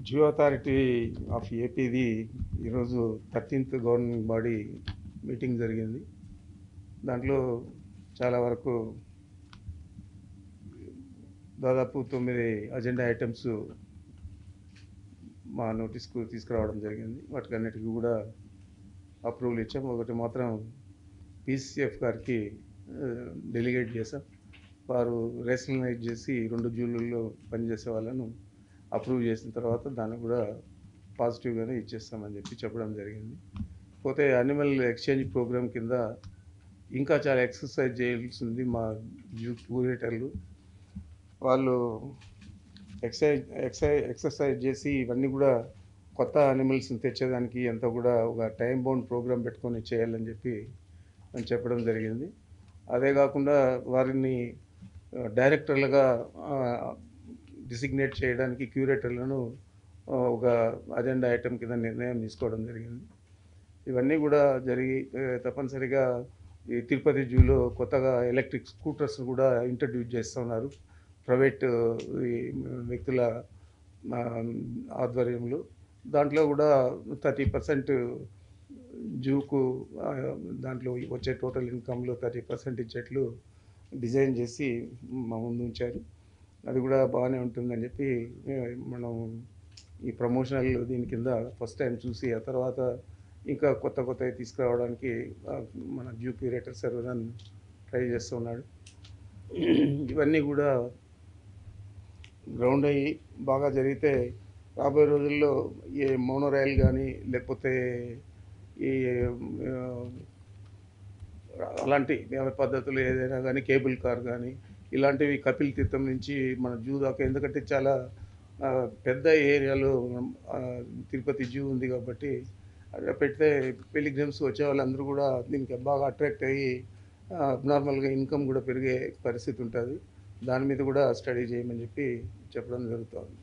Jio authority of ఏపీది ఈరోజు thirteenth governing body meeting జరిగింది దాంట్లో చాలా వరకు దాదాపు తొమ్మిది అజెండా ఐటమ్స్ మా నోటీస్కు తీసుకురావడం జరిగింది వాటికన్నిటికీ కూడా అప్రూవల్ ఇచ్చాం ఒకటి మాత్రం పీసీఎఫ్ గారికి డెలిగేట్ చేశాం వారు రేషనలైజ్ చేసి రెండు జూన్లలో పనిచేసే వాళ్ళను అప్రూవ్ చేసిన తర్వాత దాన్ని కూడా పాజిటివ్గానే ఇచ్చేస్తామని చెప్పి చెప్పడం జరిగింది పోతే యానిమల్ ఎక్స్చేంజ్ ప్రోగ్రామ్ కింద ఇంకా చాలా ఎక్సర్సైజ్ చేయాల్సి ఉంది మా జూ క్యూరేటర్లు వాళ్ళు ఎక్సైజ్ ఎక్సైజ్ ఎక్సర్సైజ్ చేసి ఇవన్నీ కూడా కొత్త యానిమల్స్ని తెచ్చేదానికి అంతా కూడా ఒక టైం బౌండ్ ప్రోగ్రామ్ పెట్టుకొని చేయాలని చెప్పి అని చెప్పడం జరిగింది అదే కాకుండా వారిని ఆ, డైరెక్టర్లుగా డిసిగ్నేట్ చేయడానికి క్యూరేటర్లను ఆ, ఒక అజెండా ఐటెం కింద నిర్ణయం తీసుకోవడం జరిగింది ఇవన్నీ కూడా జరిగి ఆ, తప్పనిసరిగా ఈ తిరుపతి జూలో కొత్తగా ఎలక్ట్రిక్ స్కూటర్స్ కూడా ఇంట్రడ్యూస్ చేస్తున్నారు ప్రైవేట్ ఈ వ్యక్తుల ఆ, ఆధ్వర్యంలో దాంట్లో కూడా థర్టీ పర్సెంట్ జూకు ఆ, దాంట్లో వచ్చే టోటల్ ఇన్కంలో థర్టీ పర్సెంట్ ఇచ్చేట్లు డిజైన్ చేసి మా ముందు ఉంచారు అది కూడా బాగానే ఉంటుందని చెప్పి ఏ, మనం ఈ ప్రమోషనల్ దీని కింద ఫస్ట్ టైం చూసి ఆ తర్వాత ఇంకా కొత్త కొత్తవి తీసుకురావడానికి ఆ, మన జూ క్యూరేటర్ సర్వరన్ ట్రై చేస్తున్నాడు ఇవన్నీ కూడా గ్రౌండ్ అయ్యి బాగా జరిగితే రాబోయే రోజుల్లో ఏ మోనో రైల్ కానీ లేకపోతే ఈ ఆ, అలాంటి పద్ధతులు ఏదైనా కానీ కేబుల్ కార్ కానీ ఇలాంటివి కపిల్ తీర్థం నుంచి మన జూ దాకా ఎందుకంటే చాలా ఆ, పెద్ద ఏరియాలో ఆ, తిరుపతి జూ ఉంది కాబట్టి అక్కడ పెడితే పిలిగ్రిమ్స్ వచ్చే వాళ్ళందరూ కూడా దీనికి బాగా అట్రాక్ట్ అయ్యి నార్మల్గా ఇన్కమ్ కూడా పెరిగే పరిస్థితి ఉంటుంది దాని మీద కూడా స్టడీ చేయమని చెప్పి చెప్పడం జరుగుతుంది